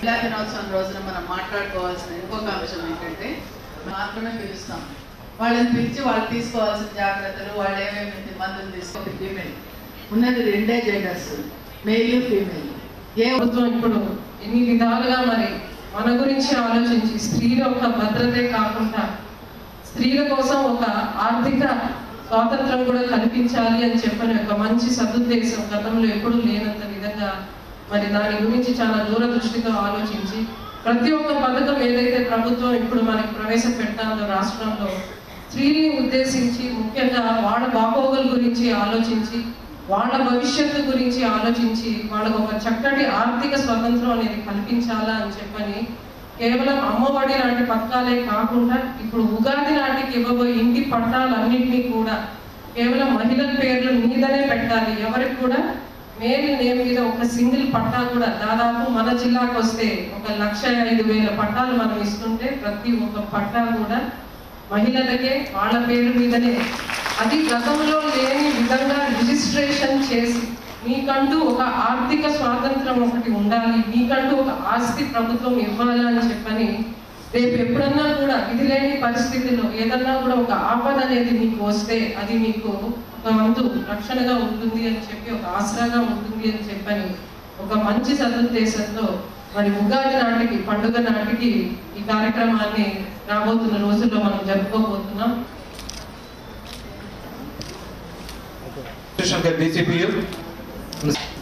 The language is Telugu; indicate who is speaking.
Speaker 1: మహిళా దినోత్సవం రోజున మనం మాట్లాడుకోవాల్సిన ఇంకొక అంశం ఏంటంటే మాత్రమే పిలుస్తాం వాళ్ళని పిలిచి వాళ్ళు తీసుకోవాల్సిన జాగ్రత్తలు వాళ్ళు ఏమేమి మందులు తీసుకోవాలి ఫీమేల్ ఉన్నది రెండే జెండర్స్ మేల్ ఫీమేల్ ఏ
Speaker 2: ప్రభుత్వం ఇప్పుడు ఎన్ని విధాలుగా మరి మన గురించి ఆలోచించి స్త్రీల యొక్క భద్రతే కాకుండా స్త్రీల కోసం ఒక ఆర్థిక స్వాతంత్రం కూడా కల్పించాలి అని చెప్పని ఒక మంచి సదుద్దేశం గతంలో ఎప్పుడూ లేనంత విధంగా మరి దాని గురించి చాలా దూరదృష్టితో ఆలోచించి ప్రతి ఒక్క పథకం ఏదైతే ప్రభుత్వం ఇప్పుడు మనకి ప్రవేశపెట్టాలో రాష్ట్రంలో స్త్రీని ఉద్దేశించి ముఖ్యంగా వాళ్ళ బాగోగుల గురించి ఆలోచించి వాళ్ళ భవిష్యత్తు గురించి ఆలోచించి వాళ్ళకు ఒక చక్కటి ఆర్థిక స్వతంత్రం అనేది కల్పించాలా అని చెప్పని కేవలం అమ్మఒడి లాంటి పథకాలే కాకుండా ఇప్పుడు ఉగాది నాటికి ఇవ్వబోయే ఇంటి పట్టాలన్నింటినీ కూడా కేవలం మహిళల పేర్ల మీదనే పెట్టాలి ఎవరికి కూడా మేల్ నేమ్ మీద ఒక సింగిల్ పట్టా కూడా దాదాపు మన జిల్లాకు వస్తే ఒక లక్ష ఐదు వేల పట్టాలు మనం ఇస్తుంటే ప్రతి ఒక్క పట్టా కూడా మహిళలకే వాళ్ళ పేరు మీదనే అది గతంలో లేని విధంగా రిజిస్ట్రేషన్ చేసి మీకంటూ ఒక ఆర్థిక స్వాతంత్రం ఒకటి ఉండాలి మీకంటూ ఒక ఆస్తి ప్రభుత్వం ఇవ్వాలి అని చెప్పని రేపు ఎప్పుడన్నా కూడా ఇది లేని పరిస్థితిలో ఏదన్నా కూడా ఒక ఆపద అనేది మీకు వస్తే అది మీకు ఒక వంతు రక్షణగా ఉంటుంది అని చెప్పి ఒక ఆసరాగా ఉంటుంది అని చెప్పని ఒక మంచి సదుద్దేశంతో మరి ఉగాది నాటికి పండుగ నాటికి ఈ కార్యక్రమాన్ని రాబోతున్న రోజుల్లో మనం జరుపుకోబోతున్నాం
Speaker 3: శంకర్ డీసీపీయూ